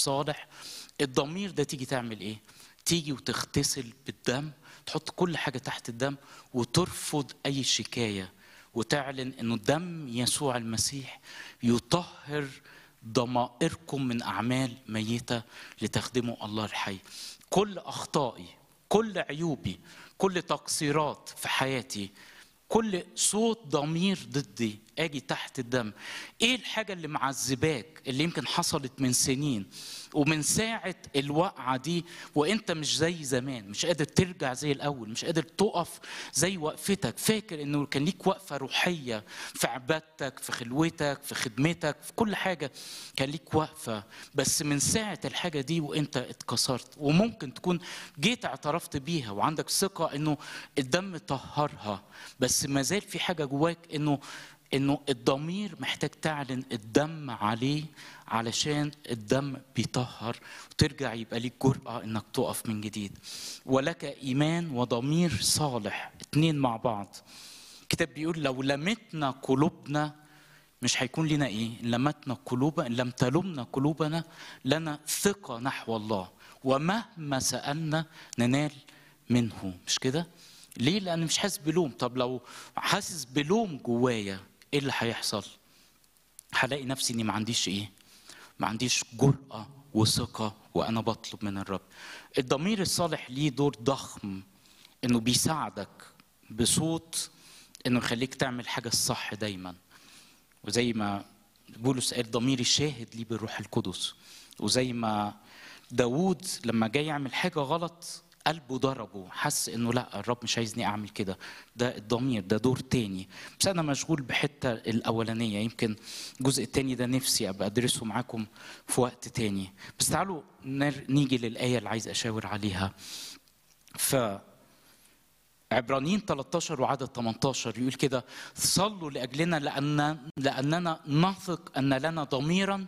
مش صالح الضمير ده تيجي تعمل ايه تيجي وتغتسل بالدم تحط كل حاجه تحت الدم وترفض اي شكايه وتعلن انه دم يسوع المسيح يطهر ضمائركم من اعمال ميته لتخدموا الله الحي كل اخطائي كل عيوبي كل تقصيرات في حياتي كل صوت ضمير ضدي اجي تحت الدم ايه الحاجه اللي معذباك اللي يمكن حصلت من سنين ومن ساعه الوقعه دي وانت مش زي زمان مش قادر ترجع زي الاول مش قادر تقف زي وقفتك فاكر انه كان ليك وقفه روحيه في عبادتك في خلوتك في خدمتك في كل حاجه كان ليك وقفه بس من ساعه الحاجه دي وانت اتكسرت وممكن تكون جيت اعترفت بيها وعندك ثقه انه الدم طهرها بس ما زال في حاجه جواك انه انه الضمير محتاج تعلن الدم عليه علشان الدم بيطهر وترجع يبقى ليك جرأة انك تقف من جديد ولك ايمان وضمير صالح اتنين مع بعض الكتاب بيقول لو لمتنا قلوبنا مش هيكون لنا ايه إن لمتنا قلوبنا ان لم تلمنا قلوبنا لنا ثقة نحو الله ومهما سألنا ننال منه مش كده ليه لان مش حاسس بلوم طب لو حاسس بلوم جوايا ايه اللي هيحصل هلاقي نفسي اني ما عنديش ايه ما عنديش جرأة وثقة وأنا بطلب من الرب الضمير الصالح ليه دور ضخم إنه بيساعدك بصوت إنه يخليك تعمل حاجة الصح دايما وزي ما بولس قال ضميري شاهد لي بالروح القدس وزي ما داوود لما جاي يعمل حاجة غلط قلبه ضربه حس انه لا الرب مش عايزني اعمل كده ده الضمير ده دور تاني بس انا مشغول بحته الاولانيه يمكن الجزء التاني ده نفسي ابقى ادرسه معاكم في وقت تاني بس تعالوا نيجي للايه اللي عايز اشاور عليها ف عبرانيين 13 وعدد 18 يقول كده صلوا لاجلنا لان لاننا نثق ان لنا ضميرا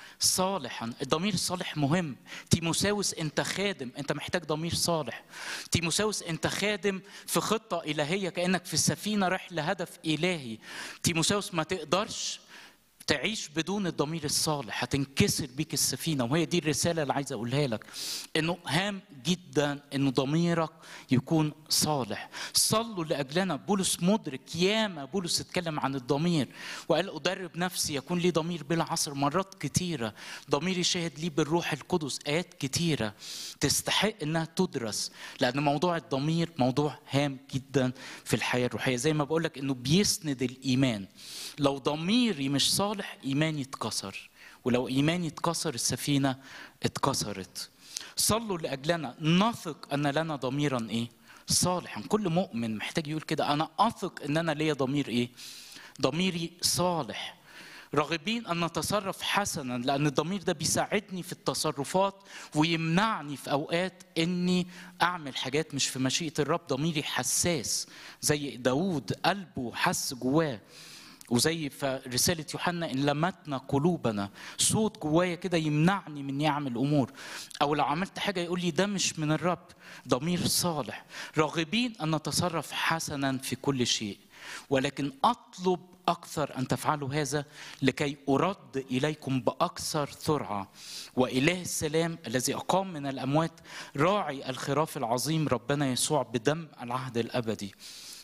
صالحا الضمير الصالح مهم تيموساوس انت خادم انت محتاج ضمير صالح تيموساوس انت خادم في خطه الهيه كانك في السفينه رايح لهدف الهي تيموساوس ما تقدرش تعيش بدون الضمير الصالح هتنكسر بيك السفينه وهي دي الرساله اللي عايز اقولها لك انه هام جدا انه ضميرك يكون صالح صلوا لاجلنا بولس مدرك ياما بولس اتكلم عن الضمير وقال ادرب نفسي يكون لي ضمير بلا عصر مرات كتيره ضميري شاهد لي بالروح القدس ايات كتيره تستحق انها تدرس لان موضوع الضمير موضوع هام جدا في الحياه الروحيه زي ما بقول لك انه بيسند الايمان لو ضميري مش صالح ايماني اتكسر ولو ايماني اتكسر السفينه اتكسرت صلوا لاجلنا نثق ان لنا ضميرا ايه صالحا كل مؤمن محتاج يقول كده انا اثق ان انا ليا ضمير ايه ضميري صالح راغبين ان نتصرف حسنا لان الضمير ده بيساعدني في التصرفات ويمنعني في اوقات اني اعمل حاجات مش في مشيئه الرب ضميري حساس زي داوود قلبه حس جواه وزي في رسالة يوحنا إن لمتنا قلوبنا صوت جوايا كده يمنعني من إني أعمل أمور أو لو عملت حاجة يقول لي ده مش من الرب ضمير صالح راغبين أن نتصرف حسنا في كل شيء ولكن أطلب أكثر أن تفعلوا هذا لكي أرد إليكم بأكثر سرعة وإله السلام الذي أقام من الأموات راعي الخراف العظيم ربنا يسوع بدم العهد الأبدي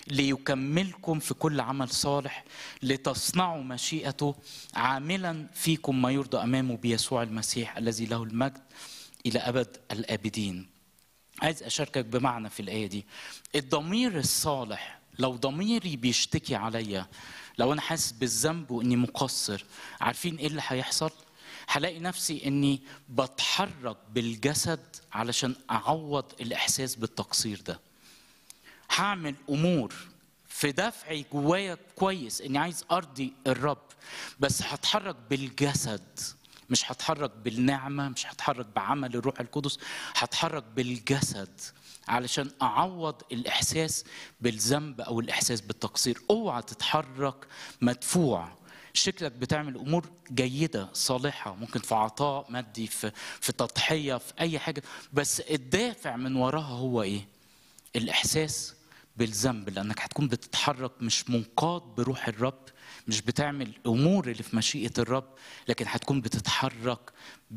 ليكملكم في كل عمل صالح لتصنعوا مشيئته عاملا فيكم ما يرضى امامه بيسوع المسيح الذي له المجد الى ابد الابدين. عايز اشاركك بمعنى في الايه دي. الضمير الصالح لو ضميري بيشتكي عليا لو انا حاسس بالذنب واني مقصر عارفين ايه اللي هيحصل؟ هلاقي نفسي اني بتحرك بالجسد علشان اعوض الاحساس بالتقصير ده. هعمل امور في دفعي جوايا كويس اني عايز ارضي الرب بس هتحرك بالجسد مش هتحرك بالنعمه مش هتحرك بعمل الروح القدس هتحرك بالجسد علشان اعوض الاحساس بالذنب او الاحساس بالتقصير اوعى تتحرك مدفوع شكلك بتعمل امور جيده صالحه ممكن في عطاء مادي في في تضحيه في اي حاجه بس الدافع من وراها هو ايه الاحساس بالذنب لانك هتكون بتتحرك مش منقاد بروح الرب مش بتعمل امور اللي في مشيئه الرب لكن هتكون بتتحرك